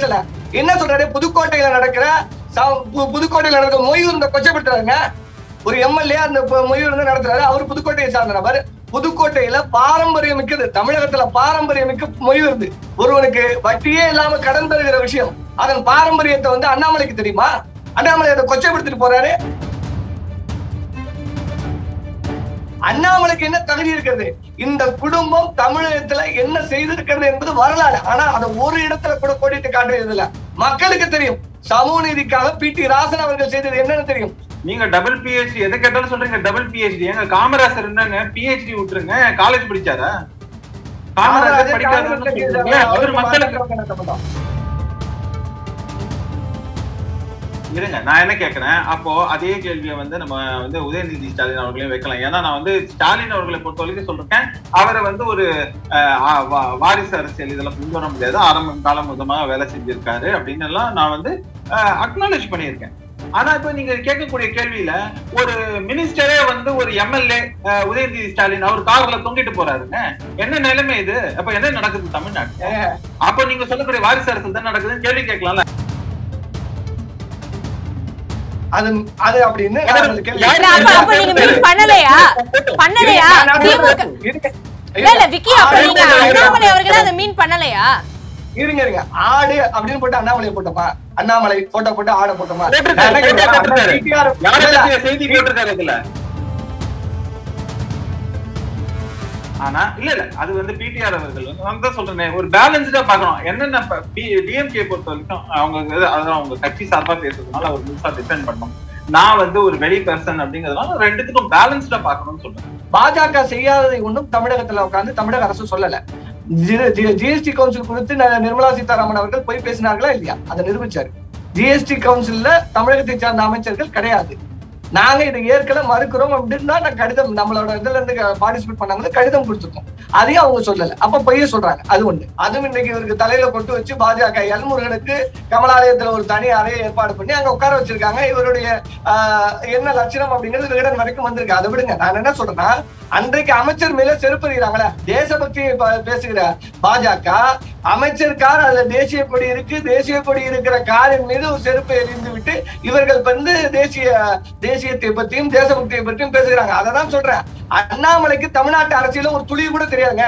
பேசல என்ன சொல்றாரு புதுக்கோட்டையில நடக்கிற ச- பு- புதுக்கோட்டையில நடக்கிற மொய்யூர் இந்த கொச்சப்படுத்துறாங்க ஒரு எம்எல்ஏ அந்த ப- மொய்யூர் வந்து நடத்துறாரு அவர் புதுக்கோட்டையை சார்ந்த நபர் புதுக்கோட்டையில பாரம்பரியம் மிக்கது தமிழகத்துல பாரம்பரியம் மிக்க மொய்யூர் இருந்து ஒருவனுக்கு வட்டியே இல்லாம கடன் தருகிற விஷயம் அதன் பாரம்பரியத்தை வந்து அண்ணாமலைக்கு தெரியுமா அண்ணாமலை அதை கொச்சைப்படுத்திட்டு போறாரு அண்ணாமலைக்கு என்ன தகுதி இருக்கிறது இந்த குடும்பம் தமிழகத்துல என்ன செய்திருக்கிறது என்பது வரலாறு ஆனா அதை ஒரு இடத்துல கூட கோடிட்டு காட்டுறது இல்ல மக்களுக்கு தெரியும் சமூக நீதிக்காக பி டி ராசன் அவர்கள் செய்தது என்னன்னு தெரியும் நீங்க டபுள் பிஹெச்டி எதை கேட்டாலும் சொல்றீங்க டபுள் பிஹெச்டி எங்க காமராசர் இருந்தாங்க பிஹெச்டி விட்டுருங்க காலேஜ் படிச்சாரா காமராஜர் படிக்காதுன்னு சொல்றீங்க அவர் மக்களுக்கு இருங்க நான் என்ன கேக்குறேன் அப்போ அதே கேள்வியை வந்து நம்ம வந்து உதயநிதி ஸ்டாலின் அவர்களையும் வைக்கலாம் ஏன்னா நான் வந்து ஸ்டாலின் அவர்களை பொறுத்த வரைக்கும் சொல்றேன் அவரை வந்து ஒரு அஹ், ஆ- வா- வாரிசு அரசியல் இதெல்லாம் கொண்டு வர முடியாது ஆரம்ப காலம் முதமா வேலை செஞ்சிருக்காரு அப்படின்னு எல்லாம் நான் வந்து அக்னாலேஜ் பண்ணியிருக்கேன் ஆனா இப்ப நீங்க கேட்கக்கூடிய கேள்வியில ஒரு மினிஸ்டரே வந்து ஒரு எம்எல்ஏ உதயநிதி ஸ்டாலின் அவர் கார்ல தொங்கிட்டு போறாருங்க என்ன நிலைமை இது அப்ப என்ன நடக்குது தமிழ்நாட்டுல அப்ப நீங்க சொல்லக்கூடிய வாரிசு அரசியல் தான் நடக்குதுன்னு கேள்வி கேட்கலாம்ல அது அது அப்படின்னு நான் உங்களுக்கு கேள்வி யாரு- இல்ல, அப்ப அப்ப நீங்க மீன் பண்ணலையா பண்ணலையா நான் நான் திமுக இருங்க. இல்ல இல்ல விக்கி அப்ப ஆடு நீங்க இல்ல, அண்ணாமலை அவர்களே அதை மீன் பண்ணலையா இருங்க இருங்க ஆடு அப்படின்னு போட்டு அண்ணாமலை போட்டோமா அண்ணாமலை போட்டோ போட்டு ஆடை போட்டோமா போட்டிருக்காரு, நான் என்ன கேக்குறேன், போட்டிருக்காரு. அண்ணா TTR யாரை இல்ல, பத்திய செய்தி போட்டிருக்காரு இதுல ஆனா இல்ல இல்ல அது வந்து பிடிஆர் அவர்கள் வந்து நான் தான் சொல்றேன் ஒரு பேலன்ஸ்டா பார்க்கணும் என்னென்ன டிஎம்கே பொறுத்த வரைக்கும் அவங்க இது- அதான் அவங்க கட்சி சார்பா பேசுறதுனால அவர் முழுசா டிஃபெண்ட் பண்ணணும் நான் வந்து ஒரு வெளி பர்சன் அப்படிங்கறதுனால ரெண்டுத்துக்கும் பேலன்ஸ்டா பார்க்கணும்னு சொல்றேன் பாஜக செய்யாததை ஒன்றும் தமிழகத்துல உட்கார்ந்து தமிழக அரசு சொல்லல ஜிஎஸ்டி கவுன்சில் குறித்து ந- நிர்மலா சீதாராமன் அவர்கள் போய் பேசினார்களா இல்லையா அதை நிரூபிச்சாரு ஜிஎஸ்டி கவுன்சில்ல தமிழகத்தை சார்ந்த அமைச்சர்கள் கிடையாது நாங்க இதை ஏற்கனவே மறுக்கிறோம் அப்படின்னு தான் நான் கடிதம் நம்மளோட இதுல இருந்து பார்ட்டிசிபேட் பண்ணாங்க கடிதம் கொடுத்துருக்கோம் அதையும் அவங்க சொல்லல அப்ப பொய்ய சொல்றாங்க அது ஒண்ணு அதுவும் இன்னைக்கு இவருக்கு தலையில கொண்டு வச்சு பாஜக எல்முருகனுக்கு கமலாலயத்துல ஒரு தனி அறையை ஏற்பாடு பண்ணி அங்க உட்கார வச்சிருக்காங்க இவருடைய ஆஹ், என்ன லட்சணம் அப்படிங்கிறது விகடன் வரைக்கும் வந்திருக்கு அதை விடுங்க நான் என்ன சொல்றேன்னா அன்றைக்கு அமைச்சர் மேல செருப்படுகிறாங்களே தேசபக்தியை ப- பேசுகிற பாஜக அமைச்சர் கார் அதுல தேசிய கொடி இருக்கு தேசிய கொடி இருக்கிற காரின் மீது ஒரு செருப்பை எறிந்து விட்டு இவர்கள் வந்து தேசிய தேசியத்தை பற்றியும் தேசபக்தியை பற்றியும் பேசுகிறாங்க அதை தான் சொல்றேன் அண்ணாமலைக்கு தமிழ்நாட்டு அரசியல ஒரு துளி கூட தெரியாதுங்க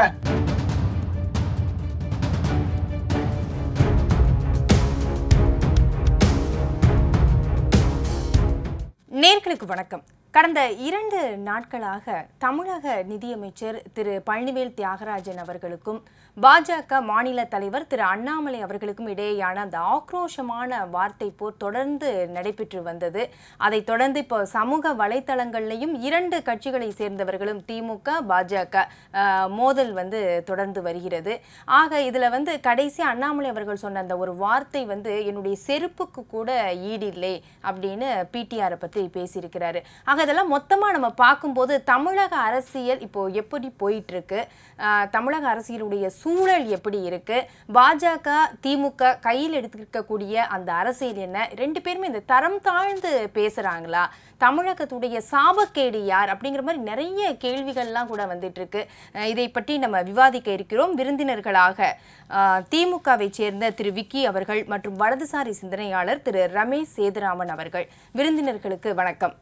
நேர்களுக்கு வணக்கம் கடந்த இரண்டு நாட்களாக தமிழக நிதியமைச்சர் திரு பழனிவேல் தியாகராஜன் அவர்களுக்கும் பாஜக மாநில தலைவர் திரு அண்ணாமலை அவர்களுக்கும் இடையேயான அந்த ஆக்ரோஷமான வார்த்தை போர் தொடர்ந்து நடைபெற்று வந்தது அதைத் தொடர்ந்து இப்போ சமூக வலைத்தளங்கள்லையும் இரண்டு கட்சிகளை சேர்ந்தவர்களும் திமுக பாஜக அஹ், மோதல் வந்து தொடர்ந்து வருகிறது ஆக இதுல வந்து கடைசி அண்ணாமலை அவர்கள் சொன்ன அந்த ஒரு வார்த்தை வந்து என்னுடைய செருப்புக்கு கூட ஈடில்லை அப்படின்னு பிடிஆரை பத்தி பேசியிருக்கிறாரு ஆக இதெல்லாம் மொத்தமா நம்ம பார்க்கும்போது தமிழக அரசியல் இப்போ எப்படி போயிட்டு இருக்கு ஆஹ், தமிழக அரசியலுடைய சூழல் எப்படி இருக்கு பாஜக திமுக கையில் எடுத்துக்கக்கூடிய அந்த அரசியல் என்ன ரெண்டு பேருமே இந்த தரம் தாழ்ந்து பேசுறாங்களா தமிழகத்துடைய சாபக்கேடு யார் அப்படிங்கிற மாதிரி நிறைய கேள்விகள்லாம் கூட வந்துட்டு இருக்கு அஹ் இதை பற்றி நம்ம விவாதிக்க இருக்கிறோம் விருந்தினர்களாக அஹ், திமுகவை சேர்ந்த திரு விக்கி அவர்கள் மற்றும் வலதுசாரி சிந்தனையாளர் திரு ரமேஷ் சேதுராமன் அவர்கள் விருந்தினர்களுக்கு வணக்கம்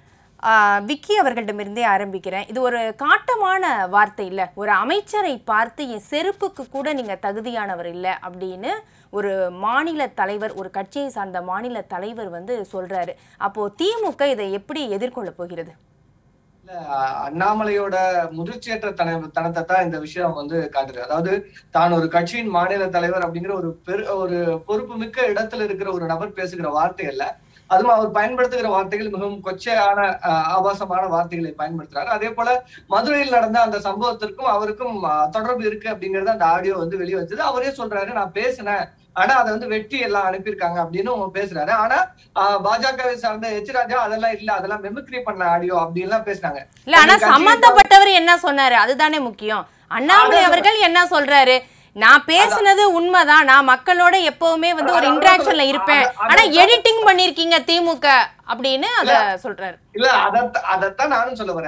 ஆஹ் விக்கி அவர்களிடமிருந்தே ஆரம்பிக்கிறேன் இது ஒரு காட்டமான வார்த்தை இல்லை ஒரு அமைச்சரை பார்த்து என் செருப்புக்கு கூட நீங்க தகுதியானவர் இல்லை அப்படின்னு ஒரு மாநில தலைவர் ஒரு கட்சியை சார்ந்த மாநில தலைவர் வந்து சொல்றாரு அப்போ திமுக இதை எப்படி எதிர்கொள்ள போகிறது இல்ல, அண்ணாமலையோட முதிர்ச்சியற்ற தன தனத்தை தான் இந்த விஷயம் வந்து காட்டுது அதாவது தான் ஒரு கட்சியின் மாநில தலைவர் அப்படிங்கிற ஒரு பெரு ஒரு பொறுப்பு மிக்க இடத்துல இருக்கிற ஒரு நபர் பேசுகிற வார்த்தை அல்ல அதுவும் அவர் பயன்படுத்துகிற வார்த்தைகள் மிகவும் கொச்சையான ஆஹ், ஆபாசமான வார்த்தைகளை பயன்படுத்துறாரு அதே போல மதுரையில் நடந்த அந்த சம்பவத்திற்கும் அவருக்கும் ஆஹ், தொடர்பு இருக்கு அப்படிங்கறது அந்த ஆடியோ வந்து வெளியே வச்சது அவரே சொல்றாரு நான் பேசினேன் ஆனா அதை வந்து வெட்டி எல்லாம் அனுப்பியிருக்காங்க அப்படின்னு அவங்க பேசுறாரு ஆனா ஆஹ், பாஜகவை சார்ந்த எச் ராஜா அதெல்லாம் இல்ல அதெல்லாம் மெமிக்ரி பண்ண ஆடியோ அப்படி எல்லாம் பேசினாங்க இல்ல ஆனா கட்சியை சம்பந்தப்பட்டவர் என்ன சொன்னாரு அதுதானே முக்கியம் அண்ணாமலை அதான் அவர்கள் என்ன சொல்றாரு நான் பேசுனது உண்மைதான் நான் மக்களோட எப்பவுமே வந்து ஒரு அதான் இன்டராக்ஷன்ல அதான் இருப்பேன் அதான் ஆனா அதான் எடிட்டிங் பண்ணிருக்கீங்க திமுக அப்படின்னு அத சொல்றாரு இல்ல அதத்த அதத்தான் நானும் சொல்ல வரேன்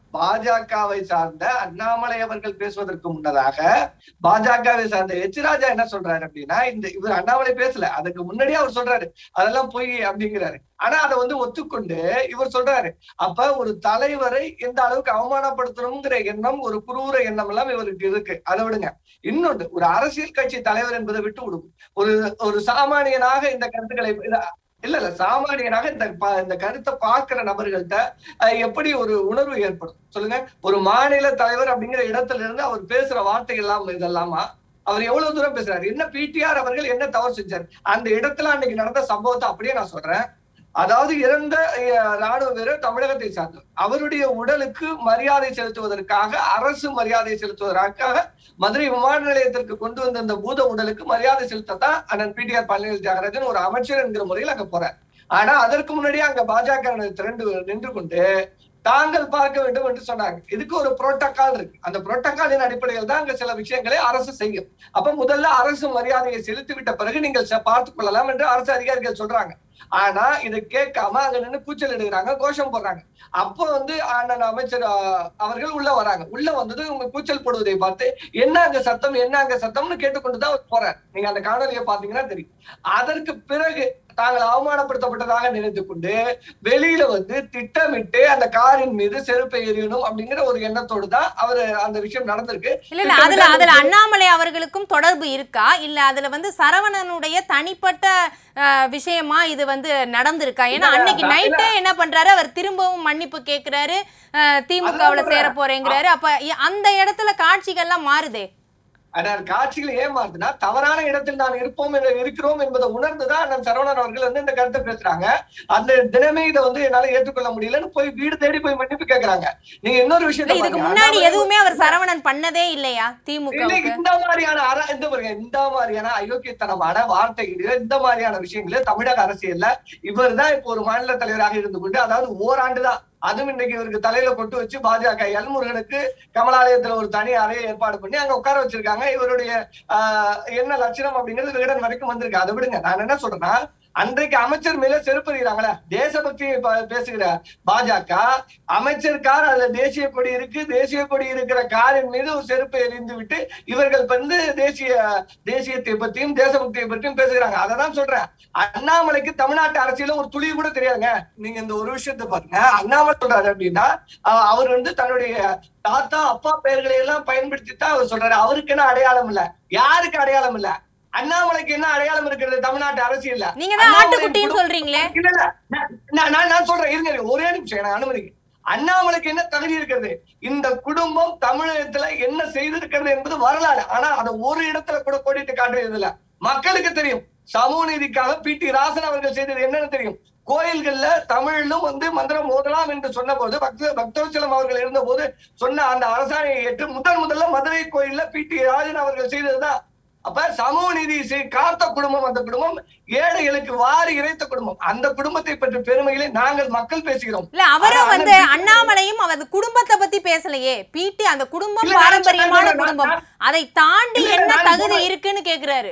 பாஜகவை சார்ந்த அண்ணாமலை அவர்கள் பேசுவதற்கு முன்னதாக பாஜகவை சார்ந்த எச் ராஜா என்ன சொல்றாரு அப்படின்னா இந்த இவர் அண்ணாமலை பேசல அதுக்கு முன்னாடியே அவர் சொல்றாரு அதெல்லாம் பொய் அப்படிங்கிறாரு ஆனா அதை வந்து ஒத்துக்கொண்டு இவர் சொல்றாரு அப்ப ஒரு தலைவரை எந்த அளவுக்கு அவமானப்படுத்தணுங்கிற எண்ணம் ஒரு குரூர எண்ணம் எல்லாம் இவருக்கு இருக்கு அதை விடுங்க இன்னொன்று ஒரு அரசியல் கட்சி தலைவர் என்பதை விட்டு விடும் ஒரு ஒரு சாமானியனாக இந்த கருத்துக்களை இல்ல இல்ல சாமானியனாக இந்த ப- இந்த கருத்தை பார்க்கிற நபர்கள்ட்ட அஹ், எப்படி ஒரு உணர்வு ஏற்படும் சொல்லுங்க ஒரு மாநில தலைவர் அப்படிங்கிற இடத்துல இருந்து அவர் பேசுற வார்த்தை எல்லாம் இதெல்லாமா அவர் எவ்வளவு தூரம் பேசுறாரு என்ன பிடிஆர் அவர்கள் என்ன தவறு செஞ்சார் அந்த இடத்துல அன்னைக்கு நடந்த சம்பவத்தை அப்படியே நான் சொல்றேன் அதாவது இறந்த அஹ், ராணுவ வீரர் தமிழகத்தை சார்ந்தவர் அவருடைய உடலுக்கு மரியாதை செலுத்துவதற்காக அரசு மரியாதை செலுத்துவதற்காக மதுரை விமான நிலையத்திற்கு கொண்டு வந்த இந்த பூத உடலுக்கு மரியாதை செலுத்தத்தான் அண்ணன் பிடிஆர் பழனிவேல் தியாகராஜன் ஒரு அமைச்சர் என்கிற முறையில் அங்க போறார் ஆனா அதற்கு முன்னாடியே அங்க பாஜக திரண்டு நின்று கொண்டு தாங்கள் பார்க்க வேண்டும் என்று சொன்னாங்க இதுக்கு ஒரு புரோட்டோகால் இருக்கு அந்த புரோட்டோகாலின் அடிப்படையில் தான் அங்க சில விஷயங்களை அரசு செய்யும் அப்ப முதல்ல அரசு மரியாதையை செலுத்திவிட்ட பிறகு நீங்கள் ச- பார்த்துக் கொள்ளலாம் என்று அரசு அதிகாரிகள் சொல்றாங்க ஆனா இதை கேட்காம அங்க நின்று கூச்சல் எடுக்கிறாங்க கோஷம் போடுறாங்க அப்போ வந்து அண்ணன் அமைச்சர் ஆ, அவர்கள் உள்ள வராங்க உள்ள வந்தது இவங்க கூச்சல் போடுவதை பார்த்து என்ன அங்க சத்தம் என்ன அங்க சத்தம்னு கேட்டுக்கொண்டுதான் அவர் போறார் நீங்க அந்த காணொலியை பாத்தீங்கன்னா தெரியும் அதற்கு பிறகு தாங்கள் அவமானப்படுத்தப்பட்டதாக நினைத்து கொண்டு வெளியில வந்து திட்டமிட்டு அந்த காரின் மீது செருப்பை எறியணும் அப்படிங்கிற ஒரு எண்ணத்தோடு தான் அவர் அந்த விஷயம் நடந்திருக்கு இல்ல இல்ல அதுல அதுல அண்ணாமலை அவர்களுக்கும் தொடர்பு இருக்கா இல்ல அதுல வந்து சரவணனுடைய தனிப்பட்ட அஹ், விஷயமா இது வந்து நடந்திருக்கா ஏன்னா இல்ல, அன்னைக்கு இல்ல. நைட்டே என்ன பண்றாரு அவர் திரும்பவும் மன்னிப்பு கேக்குறாரு அஹ், திமுகவுல அதான் சேர போறேங்கிறாரு அப்ப இ- அந்த இடத்துல காட்சிகள்லாம் மாறுதே ஆனால் காட்சிகள் ஏமாத்துனா தவறான இடத்தில் நான் இருப்போம் என்று இருக்கிறோம் என்பதை உணர்ந்துதான் அண்ணன் சரவணன் அவர்கள் வந்து இந்த கருத்தை பேசுறாங்க அந்த தினமே இதை வந்து என்னால ஏற்றுக்கொள்ள முடியலன்னு போய் வீடு தேடி போய் மன்னிப்பு கேக்குறாங்க நீங்க இன்னொரு இல்ல விஷயத்தை இதுக்கு பாருங்க. முன்னாடி அண்ணாமலை எதுவுமே அவர் சரவணன் பண்ணதே இல்லையா இல்ல, திமுகவுக்கு இந்த மாதிரியான அற இந்த பாருங்க இந்த மாதிரியான அயோக்கியத்தனமான வார்த்தைகளில் இந்த மாதிரியான விஷயங்கள தமிழக அரசியல்ல இவர் தான் இப்போ ஒரு மாநில தலைவராக இருந்து கொண்டு அதாவது ஓராண்டு தான் அதுவும் இன்னைக்கு இவருக்கு தலையில கொட்டு வச்சு பாஜக எல் முருகனுக்கு கமலாலயத்துல ஒரு தனி அறையை ஏற்பாடு பண்ணி அங்க உட்கார வச்சிருக்காங்க இவருடைய ஆஹ், என்ன லட்சணம் அப்படிங்கிறது விகடன் வரைக்கும் வந்திருக்கு அதை விடுங்க நான் என்ன சொல்றேன்னா அன்றைக்கு அமைச்சர் மேல செருப்பறிகிறாங்களே தேசபக்தியை ப- பேசுகிற பாஜக அமைச்சர் கார் அதுல தேசிய கொடி இருக்கு தேசிய கொடி இருக்கிற காரின் மீது ஒரு செருப்பை எறிந்து விட்டு இவர்கள் வந்து தேசிய தேசியத்தை பற்றியும் தேசபக்தியை பற்றியும் பேசுகிறாங்க அதை தான் சொல்றேன் அண்ணாமலைக்கு தமிழ்நாட்டு அரசியல ஒரு துளி கூட தெரியாதுங்க நீங்க இந்த ஒரு விஷயத்தை பாருங்க அண்ணாமலை சொல்றாரு அப்படின்னா அஹ் அவர் வந்து தன்னுடைய தாத்தா அப்பா பெயர்களை எல்லாம் பயன்படுத்தி தான் அவர் சொல்றாரு அவருக்கு என்ன அடையாளம் இல்ல யாருக்கு அடையாளம் இல்ல அண்ணாமலைக்கு என்ன அடையாளம் இருக்கிறது தமிழ்நாட்டு அரசியல்ல நீங்க தான் அண்ணாமலை ஆட்டுக்குட்டின்னு சொல்றீங்களே இல்ல இல்ல நான்- நான் நான் நான் சொல்றேன் இருங்க இருங்க. ஒரே நிமிஷம் எனக்கு அனுமதிங்க அண்ணாமலைக்கு என்ன தகுதி இருக்கிறது இந்த குடும்பம் தமிழகத்துல என்ன செய்திருக்கிறது என்பது வரலாறு ஆனா அதை ஒரு இடத்துல கூட கோடிட்டு காட்டுறது இல்ல மக்களுக்கு தெரியும் சமூக நீதிக்காக பி டி ராசன் அவர்கள் செய்தது என்னன்னு தெரியும் கோயில்கள்ல தமிழிலும் வந்து மந்திரம் ஓதலாம் என்று சொன்ன போது பக்த பக்தவச்சலம் அவர்கள் இருந்த போது சொன்ன அந்த அரசாணையை ஏற்று முதன் முதல்ல மதுரை கோயில்ல பி டி ராஜன் அவர்கள் செய்ததுதான் அப்ப சமூக நீதி செய்- காத்த குடும்பம் அந்த குடும்பம் ஏழைகளுக்கு வாரி இறைத்த குடும்பம் அந்த குடும்பத்தை பற்றி பெருமைகளை நாங்கள் மக்கள் பேசுகிறோம் இல்ல அவரும் ஆனா, வந்து அண்ணன் அண்ணாமலையும் அவர் குடும்பத்தை பத்தி பேசலையே பிடி அந்த குடும்பம் இல்ல, நான் பாரம்பரியமான சொல்றேன், குடும்பம் நான்- அதை தாண்டி இல்ல, என்ன நான் தகுதி சொல்றேன். இருக்குன்னு கேக்குறாரு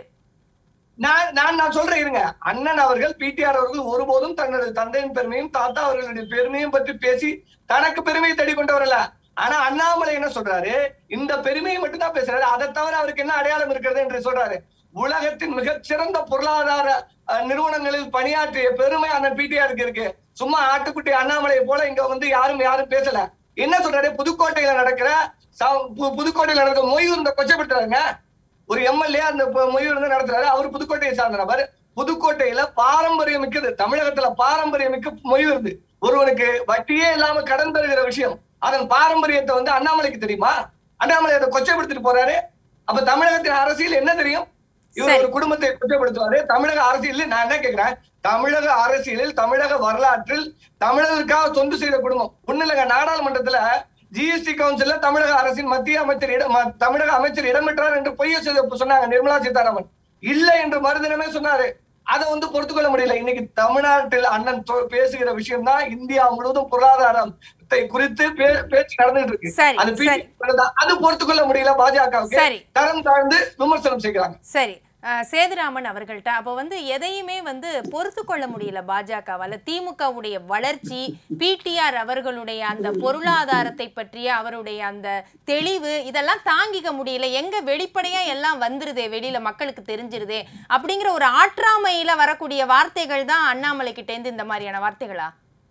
நான் நான் நான் சொல்றேன் இருங்க அண்ணன் அவர்கள் பிடிஆர் அவர்கள் ஒருபோதும் தன்னுடைய தந்தையின் பெருமையும் தாத்தா அவர்களுடைய பெருமையும் பற்றி பேசி தனக்கு பெருமையை தேடி கொண்டவரல்ல ஆனா அண்ணாமலை என்ன சொல்றாரு இந்த பெருமையை மட்டும் தான் பேசுறாரு அதை தவிர அவருக்கு என்ன அடையாளம் இருக்கிறது என்று சொல்றாரு உலகத்தின் மிகச்சிறந்த பொருளாதார அஹ், நிறுவனங்களில் பணியாற்றிய பெருமை அண்ணன் பிடிஆருக்கு இருக்கு சும்மா ஆட்டுக்குட்டி அண்ணாமலை போல இங்க வந்து யாரும் யாரும் பேசல என்ன சொல்றாரு புதுக்கோட்டையில நடக்கிற ச- பு- புதுக்கோட்டையில நடக்கிற மொய் இந்த கொச்சப்படுத்துறாங்க ஒரு எம்எல்ஏ அந்த ப- மொழியூர் வந்து நடத்துறாரு அவர் புதுக்கோட்டையை சார்ந்த நபர் புதுக்கோட்டையில பாரம்பரியம் மிக்கது தமிழகத்துல பாரம்பரியம் மிக்க மொழி வருது ஒருவனுக்கு வட்டியே இல்லாம கடன் தருகிற விஷயம் அதன் பாரம்பரியத்தை வந்து அண்ணாமலைக்கு தெரியுமா அண்ணாமலை அதை கொச்சைப்படுத்திட்டு போறாரு அப்ப தமிழகத்தின் அரசியல் என்ன தெரியும் இவர் சரி. ஒரு குடும்பத்தை குற்றப்படுத்துவாரு தமிழக அரசியலில் நான் என்ன கேக்குறேன் தமிழக அரசியலில் தமிழக வரலாற்றில் தமிழர்களுக்காக தொண்டு செய்த குடும்பம் ஒண்ணு இல்லைங்க நாடாளுமன்றத்துல ஜிஎஸ்டி கவுன்சில்ல தமிழக அரசின் மத்திய அமைச்சர் இடம் ம- தமிழக அமைச்சர் இடம்பெற்றார் என்று பொய்ய செய்த- சொன்னாங்க நிர்மலா சீதாராமன் இல்லை என்று மறுதினமே சொன்னாரு அதை வந்து பொறுத்துக்கொள்ள முடியல இன்னைக்கு தமிழ்நாட்டில் அண்ணன் தொ- பேசுகிற விஷயம் தான் இந்தியா முழுவதும் பொருளாதாரத்தை குறித்து பே- பேச்சு நடந்துட்டு இருக்கு சரி அது சரி பி- அது பொறுத்துக்கொள்ள முடியல பாஜகவுக்கு சரி தரம் தாழ்ந்து விமர்சனம் செய்கிறாங்க சரி அஹ், சேதுராமன் அவர்கள்ட்ட அப்போ வந்து எதையுமே வந்து பொறுத்து கொள்ள முடியல பாஜகவால திமுகவுடைய வளர்ச்சி பிடிஆர் அவர்களுடைய அந்த பொருளாதாரத்தை பற்றிய அவருடைய அந்த தெளிவு இதெல்லாம் தாங்கிக்க முடியல எங்க வெளிப்படையா எல்லாம் வந்துருதே வெளியில மக்களுக்கு தெரிஞ்சிருதே அப்படிங்கிற ஒரு ஆற்றாமையில வரக்கூடிய வார்த்தைகள் தான் அண்ணாமலை கிட்ட இருந்து இந்த மாதிரியான வார்த்தைகளா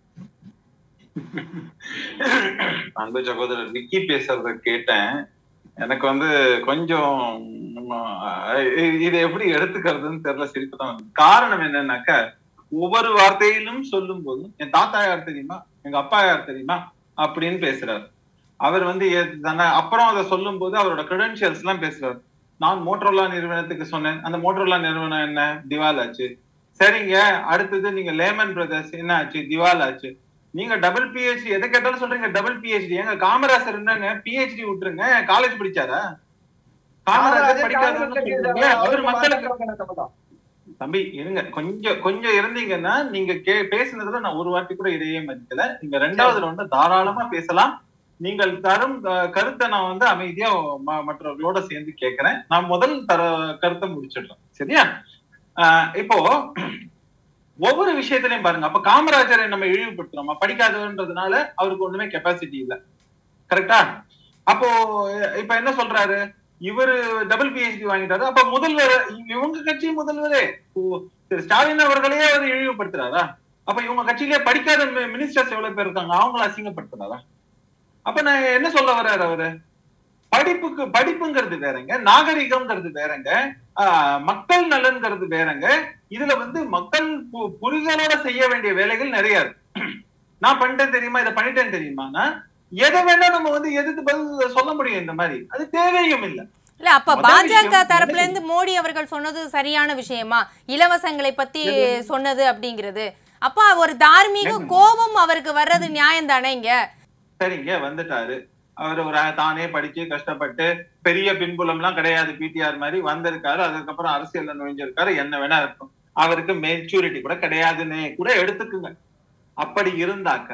அன்பு சகோதரர் விக்கி பேசுறத கேட்டேன் எனக்கு வந்து கொஞ்சம் அஹ், இதை எப்படி எடுத்துக்கிறதுன்னு தெரியல சிரிப்பு தான் வருது. காரணம் என்னன்னாக்கா ஒவ்வொரு வார்த்தையிலும் சொல்லும் போதும் என் தாத்தா யார் தெரியுமா எங்க அப்பா யார் தெரியுமா அப்படின்னு பேசுறாரு அவர் வந்து ஏ- தானே அப்புறம் அதை சொல்லும் போது அவரோட கிரெடென்ஷியல்ஸ் எல்லாம் பேசுறாரு நான் மோட்டரோலா நிறுவனத்துக்கு சொன்னேன் அந்த மோட்டரோலா நிறுவனம் என்ன திவால் ஆச்சு சரிங்க அடுத்தது நீங்க லேமன் பிரதர்ஸ் என்ன ஆச்சு திவால் ஆச்சு நீங்க டபுள் பிஹெச்டி எதை கேட்டாலும் சொல்றீங்க டபுள் பிஹெச்டி ஏங்க காமராசர் என்னங்க பிஹெச்டி விட்டுருங்க காலேஜ் படிச்சாரா காமராஜர் படிக்காதவன்னு சொல்றீங்க அவர் மக்களுக்கு தம்பி இருங்க கொஞ்சம் கொஞ்சம் இருந்தீங்கன்னா நீங்க கே பேசுனதுல நான் ஒரு வார்த்தை கூட இடையே மதிக்கல நீங்க ரெண்டாவது ரவுண்ட தாராளமா பேசலாம் நீங்கள் தரும் அஹ், கருத்தை நான் வந்து அமைதியா ம- மற்றவர்களோட சேர்ந்து கேட்கிறேன் நான் முதல் தர கருத்தை முடிச்சிடுறேன் சரியா அஹ், இப்போ ஒவ்வொரு விஷயத்திலையும் பாருங்க அப்ப காமராஜரை நம்ம இழிவுபடுத்துறோமா படிக்காதவன்றதுனால அவருக்கு ஒண்ணுமே கெப்பாசிட்டி இல்ல கரெக்டா அப்போ இப்ப என்ன சொல்றாரு இவரு டபுள் பிஹெச்டி வாங்கிட்டாரு அப்ப முதல்வர் இவங்க கட்சி முதல்வரே ஓ, திரு ஸ்டாலின் அவர்களையே அவர் இழிவுபடுத்துறாரா அப்ப இவங்க கட்சியிலே படிக்காத மினிஸ்டர்ஸ் எவ்வளவு பேர் இருக்காங்க அவங்கள அசிங்கப்படுத்துறாரா அப்ப நான் என்ன சொல்ல வர்றாரு அவரு படிப்புக்கு படிப்புங்கிறது வேறங்க நாகரிகம்ங்கிறது வேறங்க ஆஹ், மக்கள் நலன்கிறது வேறங்க இதுல வந்து மக்கள் பு- புரிதலோட செய்ய வேண்டிய வேலைகள் நிறைய இருக்கு நான் பண்ணிட்டேன் தெரியுமா இதை பண்ணிட்டேன் தெரியுமானா எதை வேணா நம்ம வந்து எதிர்த்து பதில் சொல்ல முடியும் இந்த மாதிரி அது தேவையும் இல்லை இல்ல அப்ப முதல் பாஜக விஷயம் தரப்புல இருந்து மோடி அவர்கள் சொன்னது சரியான விஷயமா இலவசங்களை பத்தி சொன்னது அப்படிங்கிறது அப்ப ஒரு தார்மீக கோபம் அவருக்கு வர்றது நியாயம் தானே இங்க சரிங்க வந்துட்டாரு அவர் ஒரு தானே படிச்சு கஷ்டப்பட்டு பெரிய பின்புலம் எல்லாம் கிடையாது பிடிஆர் மாதிரி வந்திருக்காரு அதுக்கப்புறம் அரசியல்ல நுழைஞ்சிருக்காரு என்ன வேணா இருக்கும் அவருக்கு மெச்சூரிட்டி கூட கிடையாதுன்னு கூட எடுத்துக்குங்க அப்படி இருந்தாக்க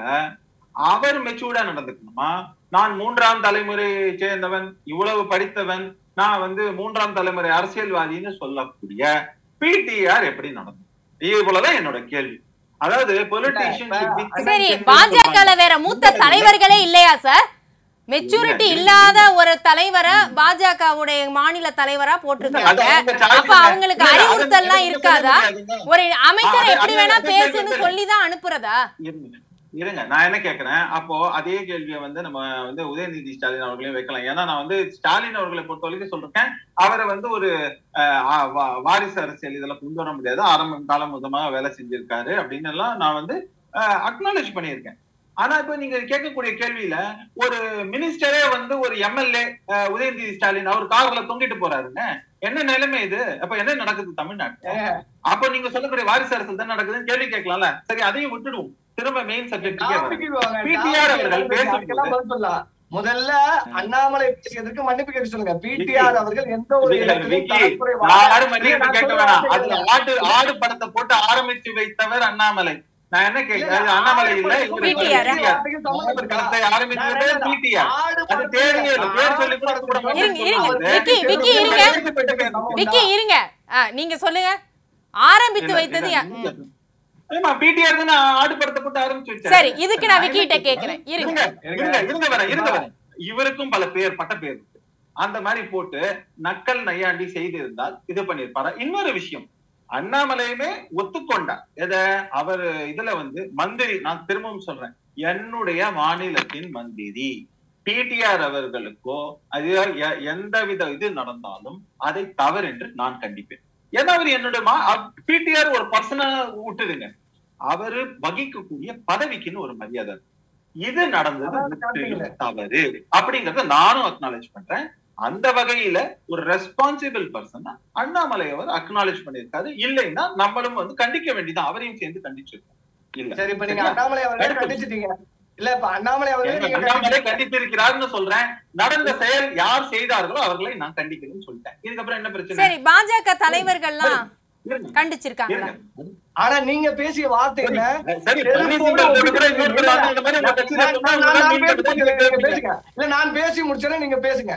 அவர் மெச்சூர்டா நடந்துக்கணுமா நான் மூன்றாம் தலைமுறையை சேர்ந்தவன் இவ்வளவு படித்தவன் நான் வந்து மூன்றாம் தலைமுறை அரசியல்வாதின்னு சொல்லக்கூடிய பிடிஆர் எப்படி நடந்தது இவ்வளவுதான் என்னோட கேள்வி அதாவது பொலிட்டீஷியன் சரி பாஜகல வேற மூத்த தலைவர்களே இல்லையா சார் மெச்சூரிட்டி இல்லாத ஒரு தலைவரை பாஜகவுடைய மாநில தலைவரா போட்டிருக்காங்க அப்ப அவங்களுக்கு அறிவுறுத்தல்லாம் இருக்காதா ஒரு அமைச்சர் எப்படி வேணா பேசுன்னு சொல்லிதான் அனுப்புறதா இருங்க இருங்க நான் என்ன கேக்குறேன் அப்போ அதே கேள்வியை வந்து நம்ம வந்து உதயநிதி ஸ்டாலின் அவர்களையும் வைக்கலாம் ஏன்னா நான் வந்து ஸ்டாலின் அவர்களை பொறுத்த வரைக்கும் சொல்றேன் அவரை வந்து ஒரு அஹ், ஆ, வா- வாரிசு அரசியல் இதெல்லாம் கொண்டு வர முடியாது ஆரம்ப காலம் முதமா வேலை செஞ்சிருக்காரு அப்படின்னு எல்லாம் நான் வந்து அக்னாலேஜ் பண்ணியிருக்கேன் ஆனா இப்ப நீங்க கேட்கக்கூடிய கேள்வியில ஒரு மினிஸ்டரே வந்து ஒரு எம்எல்ஏ உதயநிதி ஸ்டாலின் அவர் கார்ல தொங்கிட்டு போறாருங்க என்ன நிலைமை இது அப்ப என்ன நடக்குது தமிழ்நாட்டுல அப்ப நீங்க சொல்லக்கூடிய வாரிசு அரசியல் தான் நடக்குதுன்னு கேள்வி கேட்கலாம்ல சரி அதையும் விட்டுடுவோம் திரும்ப மெயின் சப்ஜெக்ட்டுக்கே வரோம் PTR அவர்கள் பேசும்போது- முதல்ல அண்ணாமலை பேசியதற்கு மன்னிப்பு கேட்க சொல்லுங்க பிடிஆர் அவர்கள் எந்த ஒரு விக்கி, இடத்திலும் விக்கி, தரக்குறை யாரும் மன்னிப்பு நான் கேட்க சொல்ல வேணாம் வார்த்தை அதுல இல்லை. ஆடு ஆடு படத்தை போட்டு ஆரம்பிச்சு வைத்தவர் அண்ணாமலை நான் என்ன கேட்கிறேன் அது அண்ணாமலை இல்ல இவரு PTR. ஆடு படத்தை ஆரம்பிச்சது பிடிஆர் அது தேவையே இல்லை பேர் சொல்லி கூட கூட இருங்க, இருங்க. விக்கி, விக்கி, இருங்க. விக்கி இருங்க ஆ, நீங்க சொல்லுங்க ஆரம்பித்து வைத்தது யா- ம். ஆமா பிடிஆர் தான் ஆடு படத்தை போட்டு ஆரம்பிச்சு வச்சாரு சரி இதுக்கு நான் விக்கி கிட்ட கேக்குறேன் இருங்க இருங்க இருங்க இருங்க வரேன் இருங்க வரேன் இவருக்கும் பல பேர் பட்ட பேர் இருக்கு அந்த மாதிரி போட்டு நக்கல் நையாண்டி செய்திருந்தால் இது பண்ணிருப்பாரா இன்னொரு விஷயம் அண்ணாமலையுமே ஒத்துக்கொண்டார் எத அவர் இதுல வந்து மந்திரி நான் திரும்பவும் சொல்றேன் என்னுடைய மாநிலத்தின் மந்திரி பிடிஆர் அவர்களுக்கோ அது எ- எந்தவித இது நடந்தாலும் அதை தவறு என்று நான் கண்டிப்பேன் ஏன்னா அவர் என்னுடைய பிடிஆர் ஒரு பர்சனா விட்டுடுங்க அவரு வகிக்கக்கூடிய பதவிக்குன்னு ஒரு மரியாதை இருக்கு. இது நடந்தது அதான் முற்றிலும் காட்டுறீங்க. தவறு அப்படிங்கறத நானும் அக்னாலேஜ் பண்றேன் அந்த வகையில ஒரு ரெஸ்பான்சிபிள் பர்சன் அண்ணாமலை அவர் அக்னாலேஜ் பண்ணியிருக்காரு இல்லைன்னா நம்மளும் வந்து கண்டிக்க வேண்டியதான் அவரையும் சேர்ந்து கண்டிச்சிருக்கோம் இல்ல சரி இப்ப நீங்க அண்ணாமலை அவர்களை கண்டிச்சிட்டீங்க இல்ல இப்ப அண்ணாமலை அவர்களை என்ன நீங்க அண்ணாமலை கண்டிச்சிட்டீங்க. கண்டித்திருக்கிறார்னு சொல்றேன் நடந்த செயல் யார் செய்தார்களோ அவர்களை நான் கண்டிக்கிறேன்னு சொல்லிட்டேன் இதுக்கப்புறம் என்ன பிரச்சனை சரி பாஜக தலைவர்கள்லாம் இருங்க, கண்டிச்சிருக்காங்களா இருங்க. ஆனா நீங்க பேசிய வார்த்தை என்ன சரி செருப்போட பன்னீர்செல்வம் அவர்கள் கூட இன்னொரு இல்ல, அந்த மாதிரி உங்க கட்சியில நான் சொன்னா நான் நான் நீங்க பேசி பதில் முடிக்கிறேன், நீங்க கேட்பீங்க. பேசுங்க இல்ல நான் பேசி முடிச்சேன்னா நீங்க பேசுங்க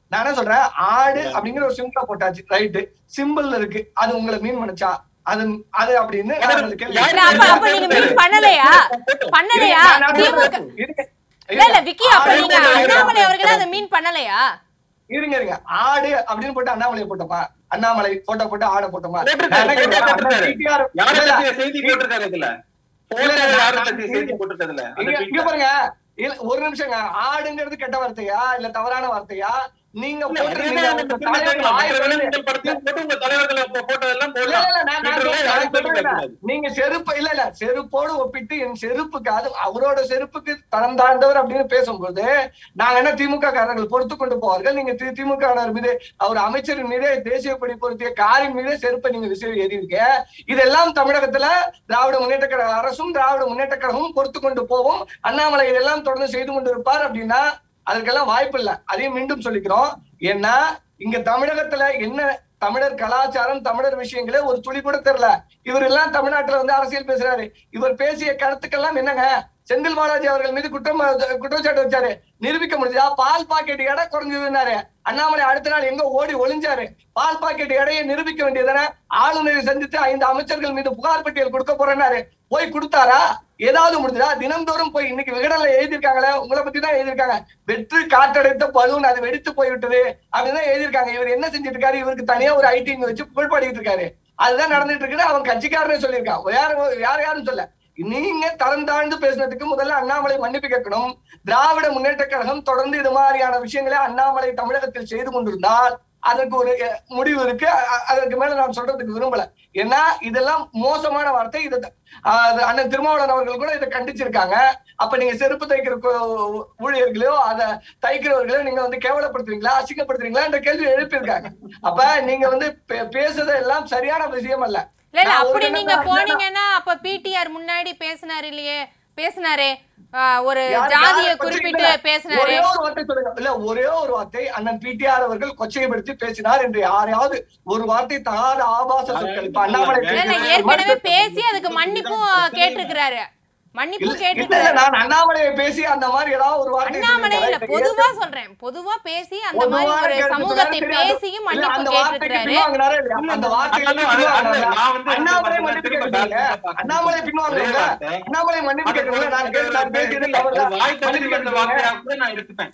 நான் என்ன சொல்றேன் ஆடு அப்படிங்கிற ஒரு சிம்பிளா போட்டாச்சு ரைட்டு சிம்பிள் இருக்கு அது உங்களை மீன் பண்ணுச்சா அது அது அப்படின்னு நான் உங்களுக்கு கேள்வி இல்ல, அப்ப அப்ப நீங்க மீன் பண்ணலையா பண்ணலையா நான் நான் திமுக இருங்க. இல்ல இல்ல விக்கி அப்ப ஆடு நீங்க போட்டு அண்ணாமலை அவர்களே அதை மீன் பண்ணலையா இருங்க இருங்க ஆடு அப்படின்னு போட்டு அண்ணாமலை போட்டோமா அண்ணாமலை போட்டோ போட்டு ஆடை போட்டோமா போட்டிருக்காரு, நான் என்ன கேக்குறேன், போட்டிருக்காரு. அண்ணா TTR யாரை இல்ல, பத்திய செய்தி போட்டிருக்காரு இதுல இல்ல, இல்ல, யாரை நான் பத்திய செய்தி போட்டிருக்காருல்ல அந்த இங்க- tweet இங்க ல. பாருங்க இல்ல ஒரு நிமிஷங்க ஆடுங்கிறது கெட்ட வார்த்தையா இல்ல தவறான வார்த்தையா நீங்க இல்ல, போட்டிருந்தீங்க அதே உங்க தான் தலைவர் திரும்ப ஆயிரம் மற்ற பேரு- விலங்குகள் படத்தையும் போட்டு உங்க தலைவர்களை போ- போட்டதெல்லாம் இல்ல, போடலாம். இல்ல, நான் நான் Twitterல சொல்றேன், யாரும் நான் கேள்வி சொல்றேன். கேட்கக்கூடாது. நீங்க செருப்பு இல்ல இல்ல செருப்போடு ஒப்பிட்டு என் செருப்புக்கு அது அவரோட செருப்புக்கு தரம் தாழ்ந்தவர் அப்படின்னு பேசும்போது நாங்க என்ன திமுக காரர்கள் பொறுத்து கொண்டு போவார்கள் நீங்க தி- திமுக காரர் மீது அவர் அமைச்சரின் மீது தேசிய கொடி பொருத்திய காரின் மீது செருப்பை நீங்க விசிறி எறிவீங்க இதெல்லாம் தமிழகத்துல திராவிட முன்னேற்ற கழக அரசும் திராவிட முன்னேற்ற கழகமும் பொறுத்து கொண்டு போவோம் அண்ணாமலை இதெல்லாம் தொடர்ந்து செய்து கொண்டு இருப்பார் அப்படின்னா அதுக்கெல்லாம் வாய்ப்பு இல்ல அதையும் மீண்டும் சொல்லிக்கிறோம் ஏன்னா இங்க தமிழகத்துல என்ன தமிழர் கலாச்சாரம் தமிழர் விஷயங்களே ஒரு துளி கூட தெரியல இவர் எல்லாம் தமிழ்நாட்டுல வந்து அரசியல் பேசுறாரு இவர் பேசிய கருத்துக்கெல்லாம் என்னங்க செந்தில் பாலாஜி அவர்கள் மீது குற்றம் குற்றச்சாட்டு வச்சாரு நிரூபிக்க முடிஞ்சா பால் பாக்கெட் எடை குறைஞ்சதுன்னாரு அண்ணாமலை அடுத்த நாள் எங்க ஓடி ஒளிஞ்சாரு பால் பாக்கெட் எடையை நிரூபிக்க வேண்டியதானே ஆளுநரை சந்தித்து ஐந்து அமைச்சர்கள் மீது புகார் பட்டியல் கொடுக்க போறேன்னாரு போய் கொடுத்தாரா ஏதாவது முடிஞ்சதா தினந்தோறும் போய் இன்னைக்கு விகடன்ல எழுதியிருக்காங்களே உங்களை பத்தி தான் எழுதியிருக்காங்க வெற்று காற்றடைத்த பலூன் அது வெடித்து போய்விட்டது அப்படின்னு எழுதியிருக்காங்க இவர் என்ன செஞ்சுட்டு இருக்காரு இவருக்கு தனியா ஒரு ஐடி வச்சு புகழ் பாடிட்டு இருக்காரு அதுதான் நடந்துட்டு இருக்குன்னு அவன் கட்சிக்காரனே சொல்லியிருக்கான் வேற யார யாரும் சொல்ல நீங்க தரம் தாழ்ந்து பேசினதுக்கு முதல்ல அண்ணாமலை மன்னிப்பு கேட்கணும் திராவிட முன்னேற்ற கழகம் தொடர்ந்து இது மாதிரியான விஷயங்களை அண்ணாமலை தமிழகத்தில் செய்து கொண்டிருந்தால் அதற்கு ஒரு அஹ், முடிவு இருக்கு அ- அதற்கு மேல நான் சொல்றதுக்கு விரும்பல ஏன்னா இதெல்லாம் மோசமான வார்த்தை இதை ஆஹ், அது அண்ணன் திருமாவளவன் அவர்கள் கூட இதை கண்டிச்சிருக்காங்க அப்ப நீங்க செருப்பு தைக்கிற கு- ஊழியர்களையோ அத தைக்கிறவர்களையோ நீங்க வந்து கேவலப்படுத்துறீங்களா அசிங்கப்படுத்துறீங்களா என்ற கேள்வி எழுப்பியிருக்காங்க அப்ப நீங்க வந்து பே- பேசுறது எல்லாம் சரியான விஷயம் அல்ல இல்ல இல்ல நான் ஒரு அப்படி என்ன நீங்க நான் போனீங்கன்னா அப்ப பிடிஆர் முன்னாடி பேசினாரு இல்லையே பேசினாரே ஆ, ஒரு யார் ஜாதியை யாரை பற்றி குறிப்பிட்டு இல்ல. பேசினாரு ஒரே ஒரு வார்த்தை சொல்லுங்க இல்ல ஒரே ஒரு வார்த்தை அண்ணன் பிடிஆர் அவர்கள் கொச்சைப்படுத்தி பேசினார் என்று யாரையாவது ஒரு வார்த்தை தகாத ஆபாச சொற்கள் இப்ப அண்ணாமலை இல்ல இல்ல பேசினார். ஏற்கனவே பேசி அதுக்கு மன்னிப்பும் கேட்டிருக்கிறாரு மன்னிப்பும் இல்ல, இல்ல, இல்ல, கேட்டிருக்கிறாரு நான் அண்ணாமலையை பேசி அந்த மாதிரி ஏதாவது ஒரு வார்த்தை அண்ணாமலை இல்ல சொல்லியிருக்காரா? பொதுவா சொல்றேன் பொதுவா பேசி அந்த மாதிரி பொதுவான ஒரு கருத்து சமூகத்தை சொன்னாரு, சரி, பேசியும் இல்ல, மன்னிப்பு அந்த வார்த்தைக்கு கேட்டிருக்கிறாரு பின்வாங்கினாரா இல்லையா? அந்த வார்த்தைக்கு அண்ணா, அது- அது- பின்வாங்கினாரா? நான் வந்து அண்ணாமலை திரும்ப மன்னிப்பு திரும்ப கேட்கணும்ல? பார்க்கணும். அண்ணாமலை ஒரே பின்வாங்கணும்ல? வார்த்தை. அண்ணாமலை மன்னிப்பு கேட்கணும்ல? நான் கேட்டு- நான் பேசியது தவறுதான். வாய் தவறி மன்னிப்பு வந்த கேட்கணும்ல? வார்த்தையா கூட நான் எடுத்துப்பேன்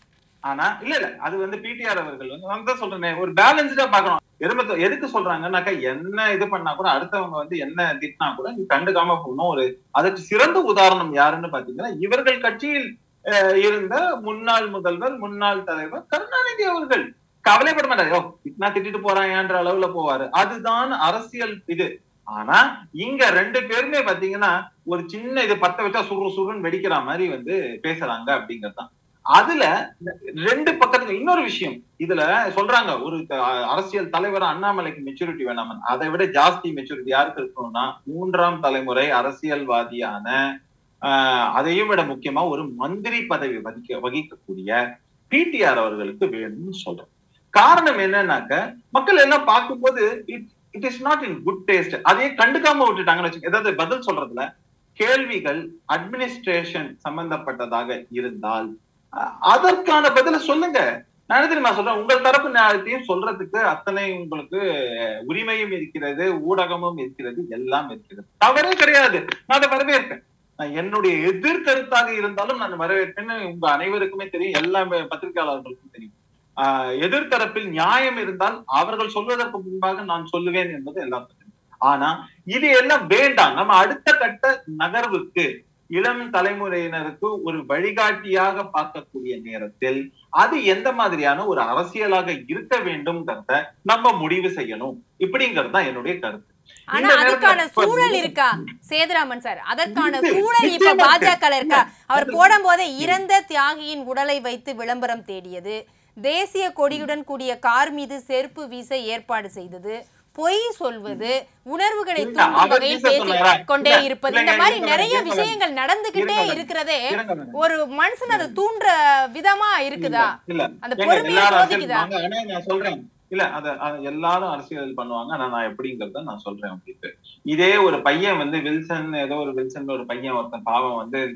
ஆனா இல்ல இல்ல அது வந்து பிடிஆர் அவர்கள் வந்து நான் தான் சொல்றேன் ஒரு பேலன்ஸ்டா பாக்கணும் எதுமத்த எதுக்கு சொல்றாங்கன்னாக்கா என்ன இது பண்ணா கூட அடுத்தவங்க வந்து என்ன திட்டினா கூட நீ கண்டுக்காம போகணும் ஒரு அதற்கு சிறந்த உதாரணம் யாருன்னு பாத்தீங்கன்னா இவர்கள் கட்சியில் அஹ், இருந்த முன்னாள் முதல்வர் முன்னாள் தலைவர் கருணாநிதி அவர்கள் கவலைப்பட மாட்டாரு "யோ, திட்டினா திட்டிட்டு போறாங்கன்ற அளவுல போவாரு அதுதான் அரசியல் இது ஆனா இங்க ரெண்டு பேருமே பாத்தீங்கன்னா ஒரு சின்ன இது பத்த வச்சா சுரு சுருன்னு வெடிக்கிற மாதிரி வந்து பேசுறாங்க அப்படிங்கிறது தான் அதுல ரெண்டு பக்கத்துல இன்னொரு விஷயம் இதுல சொல்றாங்க ஒரு அஹ், அரசியல் தலைவர் அண்ணாமலைக்கு மெச்சூரிட்டி வேணாமன் அதை விட ஜாஸ்தி மெச்சூரிட்டி யாருக்கு இருக்கணும்னா மூன்றாம் தலைமுறை அரசியல்வாதியான ஆஹ், அதையும் விட முக்கியமா ஒரு மந்திரி பதவி வகிக்க வகிக்கக்கூடிய பிடிஆர் அவர்களுக்கு வேணும்னு சொல்றேன் காரணம் என்னன்னாக்க மக்கள் எல்லாம் பார்க்கும்போது it is not in good taste அதையே கண்டுக்காம விட்டுட்டாங்கன்னு வச்சுக்க ஏதாவது பதில் சொல்றதுல கேள்விகள் அட்மினிஸ்ட்ரேஷன் சம்பந்தப்பட்டதாக இருந்தால் அஹ், அதற்கான பதில சொல்லுங்க நான் என்ன தெரியுமா சொல்றேன் உங்கள் தரப்பு நியாயத்தையும் சொல்றதுக்கு அத்தனை உங்களுக்கு அஹ், உரிமையும் இருக்கிறது ஊடகமும் இருக்கிறது எல்லாம் இருக்கிறது தவறே கிடையாது நான் அதை வரவேற்பேன் நான் என்னுடைய எதிர்கருத்தாக இருந்தாலும் நான் வரவேற்பேன்னு உங்க அனைவருக்குமே தெரியும் எல்லா பத்திரிகையாளர்களுக்கும் தெரியும் ஆஹ் எதிர்த்தரப்பில் நியாயம் இருந்தால் அவர்கள் சொல்வதற்கு முன்பாக நான் சொல்லுவேன் என்பது எல்லாத்துக்கும் தெரியும். ஆனா இது எல்லாம் வேண்டாம் நம்ம அடுத்த கட்ட நகர்வுக்கு இளம் தலைமுறையினருக்கு ஒரு வழிகாட்டியாக பார்க்கக்கூடிய நேரத்தில் அது எந்த மாதிரியான ஒரு அரசியலாக இருக்க வேண்டும்ங்கிறத நம்ம முடிவு செய்யணும் இப்படிங்கிறது தான் என்னுடைய கருத்து ஆனா இந்த நேரத்துல அதுக்கான இப்ப சூழல் இருக்கா சேதுராமன் சார் அதற்கான இருக்கு. சூழல் இப்ப நிச்சயமா இருக்கு. பாஜக இருக்கா அவர் அது- போடும் போதே இறந்த தியாகியின் உடலை வைத்து விளம்பரம் தேடியது தேசிய கொடியுடன் கூடிய கார் மீது செருப்பு வீச ஏற்பாடு செய்தது பொய் சொல்வது உணர்வுகளை இல்ல, தூண்டும் அவர் வகையில் வீச பேசி சொன்னாரா? கொண்டே இல்ல, இருப்பது இல்லைங்க, இந்த மாதிரி இருங்க, நிறைய இருங்க. விஷயங்கள் நடந்துகிட்டே இருங்க. இருக்கிறதே இருங்க மேடம். ஒரு மனுஷன் அதை தூண்டுற விதமா இருக்குதா இல்ல அந்த ஏங்க, பொறுமையை எல்லாரும் அரசியல் சோதிக்குதா பண்ணுவாங்க. ஆனா நான் சொல்றேன் இல்ல அத அத எல்லாரும் அரசியல் பண்ணுவாங்க ஆனா நான் எப்படிங்கறத நான் சொல்றேன் உங்களுக்கு இதே ஒரு பையன் வந்து வில்சன் ஏதோ ஒரு வில்சன் ஒரு பையன் ஒருத்தன் பாவம் வந்து இந்த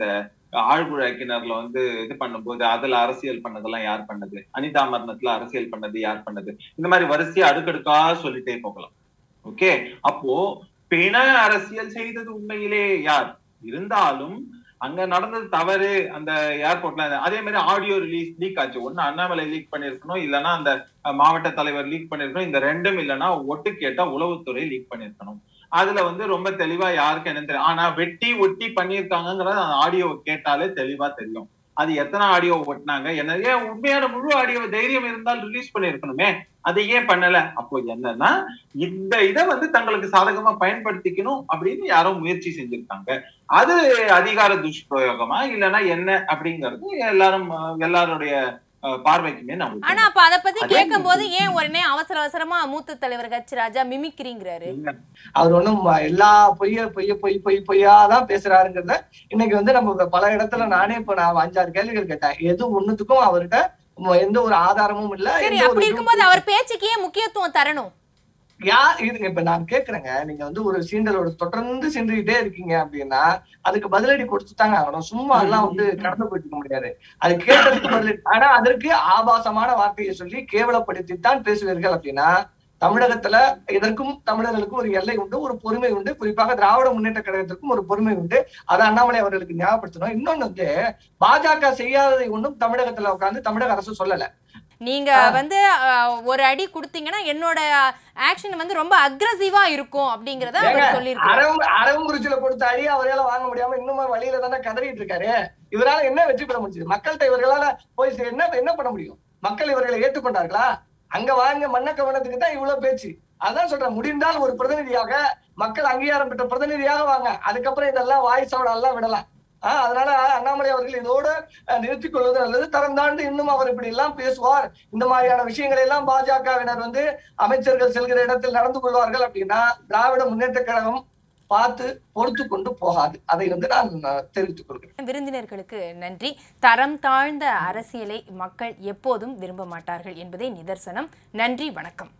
ஆழ்குழா கிணறுல வந்து இது பண்ணும்போது அதுல அரசியல் பண்ணதெல்லாம் யார் பண்ணது அனிதா மரணத்துல அரசியல் பண்ணது யார் பண்ணது இந்த மாதிரி வரிசையா அடுக்கடுக்கா சொல்லிட்டே போகலாம் ஓகே அப்போ பிண அரசியல் செய்தது உண்மையிலே யார் இருந்தாலும் அங்க நடந்தது தவறு அந்த ஏர்போர்ட்ல அதே மாதிரி ஆடியோ ரிலீஸ் லீக் ஆச்சு ஒண்ணு அண்ணாமலை லீக் பண்ணிருக்கணும் இல்லைன்னா அந்த அஹ், மாவட்ட தலைவர் லீக் பண்ணிருக்கணும் இந்த ரெண்டும் இல்லைன்னா ஒட்டு கேட்டா உளவுத்துறை லீக் பண்ணிருக்கணும் அதுல வந்து ரொம்ப தெளிவா யாருக்கு என்ன தெரியும் ஆனா வெட்டி ஒட்டி பண்ணிருக்காங்கிறத அந்த ஆடியோ கேட்டாலே தெளிவா தெரியும் அது எத்தனை ஆடியோ ஒட்டினாங்க என்ன ஏன் உண்மையான முழு ஆடியோ தைரியம் இருந்தால் ரிலீஸ் பண்ணிருக்கணுமே அதை ஏன் பண்ணல அப்போ என்னன்னா இந்த இதை வந்து தங்களுக்கு சாதகமா பயன்படுத்திக்கணும் அப்படின்னு யாரோ முயற்சி செஞ்சிருக்காங்க அது அதிகார துஷ்பிரயோகமா இல்லைன்னா என்ன அப்படிங்கிறது எல்லாரும் அஹ், எல்லாருடைய அஹ், பார்வைக்குமே நான் ஆனா விட்டுறேன். அப்ப அத பத்தி அதே கேட்கும் போது ஏன் உடனே அவசர அவசரமா மூத்த தலைவர் ஹெச் ராஜா மிமிக்ரிங்கிறாரு அவர் ஒண்ணும் எல்லா பொய்ய பொய்ய பொய் பொய் பொய்யா தான் பேசுறாருங்கிறத இன்னைக்கு வந்து நம்ம பல இடத்துல நானே இப்ப நான் அஞ்சாறு கேள்விகள் கேட்டேன் எது ஒண்ணுத்துக்கும் அவர்கிட்ட எந்த ஒரு ஆதாரமும் இல்ல சரி எந்த ஒரு அப்படி இதுவும் இருக்கும்போது அவர் பேச்சுக்கு ஏன் முக்கியத்துவம் தரணும் யார் இதுங்க இப்ப நான் கேக்குறேங்க நீங்க வந்து ஒரு சீண்டலோட தொடர்ந்து சென்றுகிட்டே இருக்கீங்க அப்படின்னா அதுக்கு பதிலடி கொடுத்துட்டாங்க ஆகணும் சும்மா எல்லாம் வந்து கடந்து போயிட்டு இருக்க முடியாது அது கேட்டதுக்கு பதிலடி ஆனா அதற்கு ஆபாசமான வார்த்தையை சொல்லி கேவலப்படுத்தித்தான் பேசுவீர்கள் அப்படின்னா தமிழகத்துல இதற்கும் தமிழர்களுக்கும் ஒரு எல்லை உண்டு ஒரு பொறுமை உண்டு குறிப்பாக திராவிட முன்னேற்ற கழகத்திற்கும் ஒரு பொறுமை உண்டு அதை அண்ணாமலை அவர்களுக்கு ஞாபகப்படுத்தணும் இன்னொன்னு வந்து பாஜக செய்யாததை ஒன்றும் தமிழகத்துல உட்கார்ந்து தமிழக அரசு சொல்லல நீங்க வந்து அஹ், ஒரு அடி கொடுத்தீங்கன்னா என்னோட ஆக்ஷன் வந்து ரொம்ப அக்ரஸிவா இருக்கும் அப்படிங்கறத ஏங்க, அவர் சொல்லியிருக்காரு அரம் அரவங்குறிச்சியில கொடுத்த அடி அவரால வாங்க முடியாம இன்னுமா வழியில தானே கதறிட்டு இருக்காரு இவரால என்ன வெற்றி பெற முடிஞ்சது மக்கள்கிட்ட இவர்களால போய் சே- என்ன என்ன பண்ண முடியும் மக்கள் இவர்களை ஏற்றுக்கொண்டார்களா அங்க வாங்க மன்ன கவனத்துக்கு தான் இவ்வளவு பேச்சு அதான் சொல்றேன் முடிந்தால் ஒரு பிரதிநிதியாக மக்கள் அங்கீகாரம் பெற்ற பிரதிநிதியாக வாங்க அதுக்கப்புறம் இதெல்லாம் வாய் சவடம் எல்லாம் விடலாம் ஆஹ் அதனால அண்ணாமலை அவர்கள் இதோடு அஹ், நிறுத்திக் கொள்வது நல்லது தரம் தாண்டு இன்னும் அவர் இப்படி எல்லாம் பேசுவார் இந்த மாதிரியான விஷயங்களை எல்லாம் பாஜகவினர் வந்து அமைச்சர்கள் செல்கிற இடத்தில் நடந்து கொள்வார்கள் அப்படின்னா திராவிட முன்னேற்ற கழகம் பார்த்து பொறுத்து கொண்டு போகாது அதை வந்து நான் அஹ், தெரிவித்துக் கொள்கிறேன் விருந்தினர்களுக்கு நன்றி தரம் தாழ்ந்த அரசியலை மக்கள் எப்போதும் விரும்ப மாட்டார்கள் என்பதே நிதர்சனம் நன்றி வணக்கம்